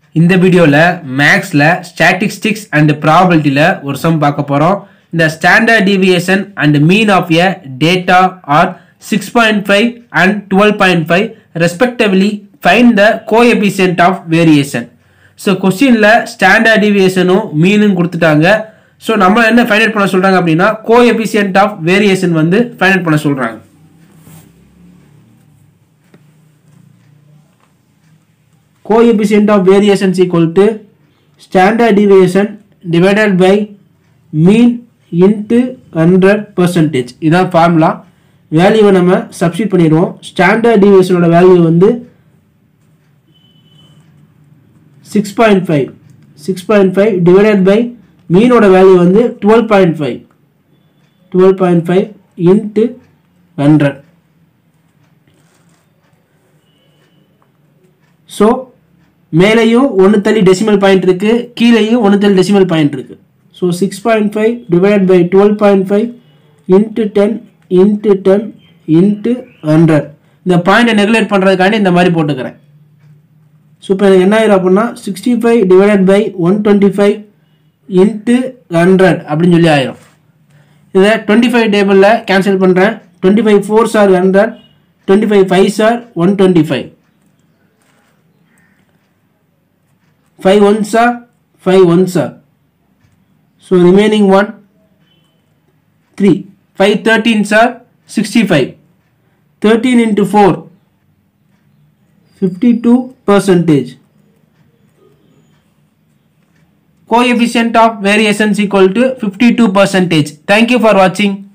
இந்த வீடியோவில் மேக்ஸில் ஸ்டாட்டிஸ்டிக்ஸ் அண்ட் ப்ராபபிலிட்டியில் ஒரு சம் பார்க்க போகிறோம் இந்த standard deviation and mean of a data are six point five and twelve point five respectively find the coefficient of variation so கொஸ்டினில் standard டிவியேஷனும் மீனும் கொடுத்துட்டாங்க ஸோ நம்ம என்ன ஃபைண்ட் அவுட் பண்ண சொல்கிறாங்க அப்படின்னா கோஎபிசியன்ட் ஆஃப் வேரியேஷன் வந்து ஃபைண்ட் அவுட் பண்ண சொல்கிறாங்க coefficient of variation is equal to standard deviation divided by mean into 100 percentage இதான் ஃபார்முலா வேல்யூவை நம்ம சப்ஸ்டிட் பண்ணிடுவோம் ஸ்டாண்டர்ட் டிவியேஷனோட வேல்யூ வந்து six point five six point five divided by மீனோட வேல்யூ வந்து twelve point five twelve point five into hundred so மேலேயும் ஒன்று தள்ளி டெசிமல் பாயிண்ட் இருக்கு கீழேயும் ஒன்று தள்ளி டெசிமல் பாயிண்ட் இருக்கு so six point five divide by twelve point five into ten into ten into hundred இந்த பாயிண்ட்டை நெகுலேட் பண்ணுறதுக்காண்டி இந்த மாதிரி போட்டுக்கிறேன் ஸோ இப்போ எனக்கு என்ன ஆயிரும் அப்படின்னா sixty five divided by one twenty five into hundred அப்படின்னு சொல்லி ஆயிரும் இதை டுவெண்ட்டி ஃபைவ் டேபிளில் கேன்சல் பண்ணுறேன் twenty five fours are hundred twenty five fives are one twenty five five ones are five ones are so remaining one three five thirteens are sixty five thirteen into four fifty two percentage coefficient of variation is equal to 52 percentage. Thank you for watching.